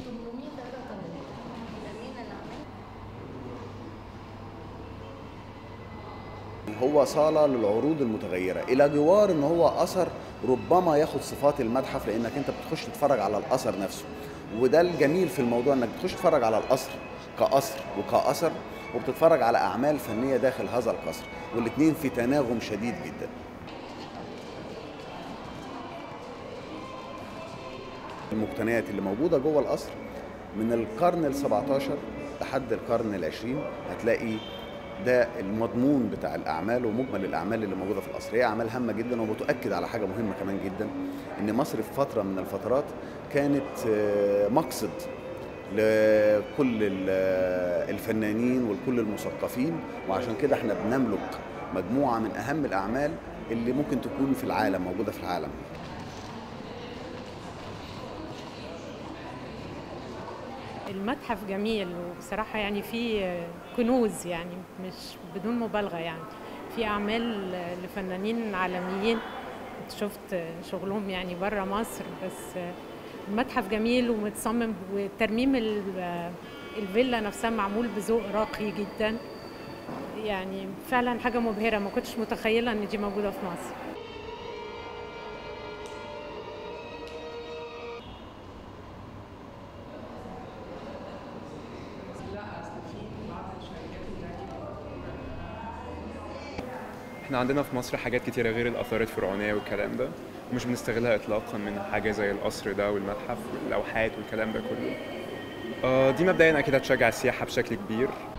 هو صالة للعروض المتغيرة إلى جوار إن هو أثر ربما ياخد صفات المتحف لأنك أنت بتخش تتفرج على الأثر نفسه وده الجميل في الموضوع إنك بتخش تتفرج على القصر كقصر وكأثر وبتتفرج على أعمال فنية داخل هذا القصر والاتنين في تناغم شديد جدا المقتنيات اللي موجودة جوه القصر من القرن ال 17 لحد القرن العشرين هتلاقي ده المضمون بتاع الاعمال ومجمل الاعمال اللي موجوده في القصر هي اعمال هامه جدا وبتؤكد على حاجه مهمه كمان جدا ان مصر في فتره من الفترات كانت آه، مقصد لكل ال- الفنانين ولكل المثقفين وعشان كده احنا بنملك مجموعه من اهم الاعمال اللي ممكن تكون في العالم موجوده في العالم المتحف جميل وبصراحة يعني فيه كنوز يعني مش بدون مبالغة يعني في أعمال لفنانين عالميين شفت شغلهم يعني بره مصر بس المتحف جميل ومتصمم وترميم ال- الفيلا نفسها معمول بذوق راقي جدا يعني فعلا حاجة مبهرة ما كنتش متخيلة ان دي موجودة في مصر احنا عندنا في مصر حاجات كتيرة غير الآثار الفرعونية والكلام ده ومش بنستغلها إطلاقا من حاجة زي القصر ده والمتحف واللوحات والكلام ده كله آه، دي مبدئيا أكيد هتشجع السياحة بشكل كبير